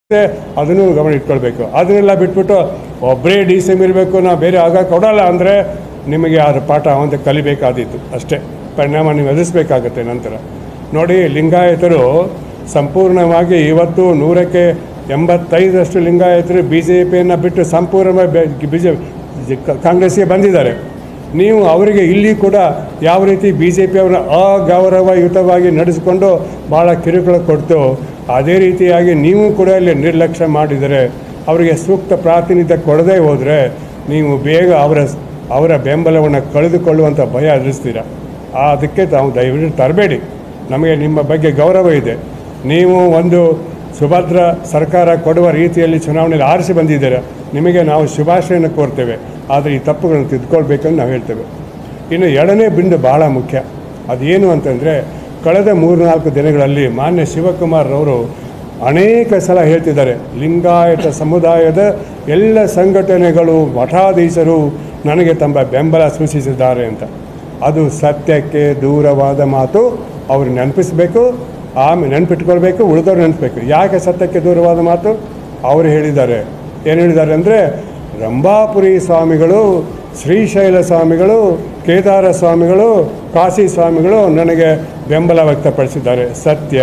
ಮತ್ತೆ ಅದನ್ನು ಗಮನ ಇಟ್ಕೊಳ್ಬೇಕು ಅದನ್ನೆಲ್ಲ ಬಿಟ್ಬಿಟ್ಟು ಒಬ್ಬರೇ ಡಿ ಸಿ ಎಮ್ ಇರಬೇಕು ನಾವು ಬೇರೆ ಆಗ ಕೊಡಲ್ಲ ಅಂದರೆ ನಿಮಗೆ ಅದರ ಪಾಠ ಅವಂತ ಕಲಿಬೇಕಾದೀತು ಅಷ್ಟೇ ಪರಿಣಾಮ ನೀವು ಎದುರಿಸ್ಬೇಕಾಗತ್ತೆ ನಂತರ ನೋಡಿ ಲಿಂಗಾಯತರು ಸಂಪೂರ್ಣವಾಗಿ ಇವತ್ತು ನೂರಕ್ಕೆ ಎಂಬತ್ತೈದರಷ್ಟು ಲಿಂಗಾಯತರು ಬಿ ಜೆ ಪಿಯನ್ನು ಬಿಟ್ಟು ಸಂಪೂರ್ಣವಾಗಿ ಬಿ ಜೆ ಕಾಂಗ್ರೆಸ್ಗೆ ಬಂದಿದ್ದಾರೆ ನೀವು ಅವರಿಗೆ ಇಲ್ಲಿ ಕೂಡ ಯಾವ ರೀತಿ ಬಿ ಜೆ ಪಿಯವರ ಅಗೌರವಯುತವಾಗಿ ನಡೆಸಿಕೊಂಡು ಭಾಳ ಕಿರುಕುಳ ಕೊಡ್ತು ಅದೇ ರೀತಿಯಾಗಿ ನೀವು ಕೂಡ ಇಲ್ಲಿ ನಿರ್ಲಕ್ಷ್ಯ ಮಾಡಿದರೆ ಅವರಿಗೆ ಸೂಕ್ತ ಪ್ರಾತಿನಿಧ್ಯ ಕೊಡದೇ ಹೋದರೆ ನೀವು ಬೇಗ ಅವರ ಅವರ ಬೆಂಬಲವನ್ನು ಕಳೆದುಕೊಳ್ಳುವಂಥ ಭಯ ಎದುರಿಸ್ತೀರ ಆ ಅದಕ್ಕೆ ತಾವು ದಯವಿಟ್ಟು ತರಬೇಡಿ ನಮಗೆ ನಿಮ್ಮ ಬಗ್ಗೆ ಗೌರವ ಇದೆ ನೀವು ಒಂದು ಸುಭದ್ರ ಸರ್ಕಾರ ಕೊಡುವ ರೀತಿಯಲ್ಲಿ ಚುನಾವಣೆಯಲ್ಲಿ ಆರಿಸಿ ಬಂದಿದ್ದೀರಾ ನಿಮಗೆ ನಾವು ಶುಭಾಶಯನ ಕೋರ್ತೇವೆ ಆದರೆ ಈ ತಪ್ಪುಗಳನ್ನು ತಿದ್ದುಕೊಳ್ಬೇಕಂತ ನಾವು ಹೇಳ್ತೇವೆ ಇನ್ನು ಎರಡನೇ ಬಿಂದು ಭಾಳ ಮುಖ್ಯ ಅದೇನು ಅಂತಂದರೆ ಕಳೆದ ಮೂರ್ನಾಲ್ಕು ದಿನಗಳಲ್ಲಿ ಮಾನ್ಯ ಶಿವಕುಮಾರ್ ಅವರು ಅನೇಕ ಸಲ ಹೇಳ್ತಿದ್ದಾರೆ ಲಿಂಗಾಯತ ಸಮುದಾಯದ ಎಲ್ಲ ಸಂಘಟನೆಗಳು ಮಠಾಧೀಶರು ನನಗೆ ತಮ್ಮ ಬೆಂಬಲ ಸೂಚಿಸಿದ್ದಾರೆ ಅಂತ ಅದು ಸತ್ಯಕ್ಕೆ ದೂರವಾದ ಮಾತು ಅವರು ನೆನಪಿಸಬೇಕು ಆಮೇಲೆ ನೆನಪಿಟ್ಕೊಳ್ಬೇಕು ಉಳಿದವ್ರು ನೆನಪಬೇಕು ಯಾಕೆ ಸತ್ಯಕ್ಕೆ ದೂರವಾದ ಮಾತು ಅವರು ಹೇಳಿದ್ದಾರೆ ಏನು ಹೇಳಿದ್ದಾರೆ ಅಂದರೆ ರಂಭಾಪುರಿ ಸ್ವಾಮಿಗಳು ಶ್ರೀಶೈಲ ಸ್ವಾಮಿಗಳು ಕೇದಾರ ಸ್ವಾಮಿಗಳು ಕಾಶಿ ಸ್ವಾಮಿಗಳು ನನಗೆ ಬೆಂಬಲ ವ್ಯಕ್ತಪಡಿಸಿದ್ದಾರೆ ಸತ್ಯ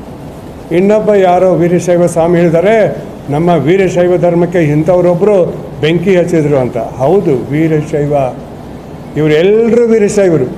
ಇನ್ನೊಬ್ಬ ಯಾರೋ ವೀರಶೈವ ಸ್ವಾಮಿ ಹೇಳಿದ್ದಾರೆ ನಮ್ಮ ವೀರಶೈವ ಧರ್ಮಕ್ಕೆ ಇಂಥವರೊಬ್ಬರು ಬೆಂಕಿ ಹಚ್ಚಿದ್ರು ಅಂತ ಹೌದು ವೀರಶೈವ ಇವರೆಲ್ಲರೂ ವೀರಶೈವರು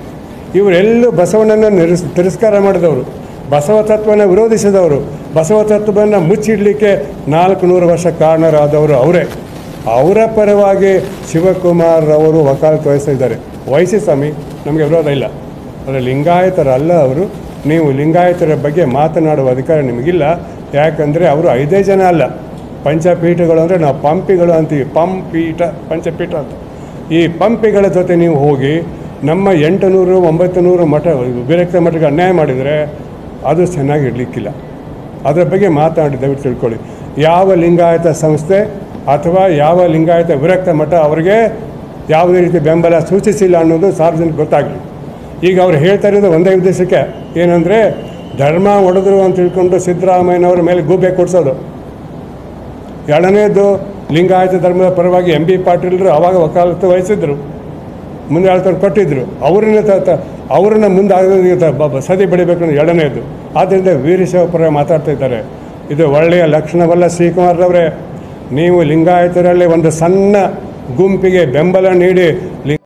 ಇವರೆಲ್ಲೂ ಬಸವಣ್ಣನ ನಿರಸ್ ತಿರಸ್ಕಾರ ಮಾಡಿದವರು ಬಸವ ತತ್ವನ ವಿರೋಧಿಸಿದವರು ಬಸವ ತತ್ವವನ್ನು ಮುಚ್ಚಿಡಲಿಕ್ಕೆ ನಾಲ್ಕು ನೂರು ವರ್ಷ ಕಾರಣರಾದವರು ಅವರೇ ಅವರ ಪರವಾಗಿ ಶಿವಕುಮಾರ್ ಅವರು ವಕಾಲತ್ತು ವಹಿಸಿದ್ದಾರೆ ವಹಿಸಿ ಸ್ವಾಮಿ ನಮಗೆ ವಿರೋಧ ಇಲ್ಲ ಆದರೆ ಲಿಂಗಾಯತರಲ್ಲ ಅವರು ನೀವು ಲಿಂಗಾಯತರ ಬಗ್ಗೆ ಮಾತನಾಡುವ ಅಧಿಕಾರ ನಿಮಗಿಲ್ಲ ಯಾಕಂದರೆ ಅವರು ಐದೇ ಜನ ಅಲ್ಲ ಪಂಚಪೀಠಗಳು ಅಂದರೆ ನಾವು ಪಂಪಿಗಳು ಅಂತೀವಿ ಪಂಪೀಠ ಪಂಚಪೀಠ ಅಂತ ಈ ಪಂಪಿಗಳ ಜೊತೆ ನೀವು ಹೋಗಿ ನಮ್ಮ ಎಂಟು ನೂರು ಒಂಬತ್ತು ನೂರು ಮಠ ವಿರಕ್ತ ಮಠಕ್ಕೆ ಅನ್ಯಾಯ ಮಾಡಿದರೆ ಅದು ಚೆನ್ನಾಗಿ ಇರಲಿಕ್ಕಿಲ್ಲ ಅದರ ಬಗ್ಗೆ ಮಾತನಾಡಿ ದಯವಿಟ್ಟು ತಿಳ್ಕೊಳ್ಳಿ ಯಾವ ಲಿಂಗಾಯತ ಸಂಸ್ಥೆ ಅಥವಾ ಯಾವ ಲಿಂಗಾಯತ ವಿರಕ್ತ ಮಠ ಅವರಿಗೆ ಯಾವುದೇ ರೀತಿ ಬೆಂಬಲ ಸೂಚಿಸಿಲ್ಲ ಅನ್ನೋದು ಸಾರ್ವಜನಿಕ ಗೊತ್ತಾಗಲಿ ಈಗ ಅವ್ರು ಹೇಳ್ತಾ ಇರೋದು ಒಂದೇ ಉದ್ದೇಶಕ್ಕೆ ಏನಂದರೆ ಧರ್ಮ ಒಡೆದ್ರು ಅಂತ ತಿಳ್ಕೊಂಡು ಸಿದ್ದರಾಮಯ್ಯನವ್ರ ಮೇಲೆ ಗೂಬೆ ಕೊಡಿಸೋದು ಎರಡನೇದು ಲಿಂಗಾಯತ ಧರ್ಮದ ಪರವಾಗಿ ಎಂ ಬಿ ಪಾಟೀಲರು ಅವಾಗ ವಕಾಲತ್ತು ವಹಿಸಿದ್ರು ಮುಂದೆ ಆಳ್ತಾರೆ ಕೊಟ್ಟಿದ್ದರು ಅವ್ರನ್ನ ತ ತ- ಅವ್ರನ್ನ ಮುಂದೆ ಆಗೋದಕ್ಕೆ ತ- ಬ- ಬ- ಸದಿ ಬೆಳಿಬೇಕು ಅನ್ನೋದು ಎರಡನೇದು ಆದ್ದರಿಂದ ವೀರಶೈವ ಪರ ಮಾತಾಡ್ತಾ ಇದ್ದಾರೆ ಇದು ಒಳ್ಳೆಯ ಲಕ್ಷಣವಲ್ಲ ಶ್ರೀಕುಮಾರ್ರವರೇ ನೀವು ಲಿಂಗಾಯತರಲ್ಲಿ ಒಂದು ಸಣ್ಣ ಗುಂಪಿಗೆ ಬೆಂಬಲ ನೀಡಿ ಲಿಂಗ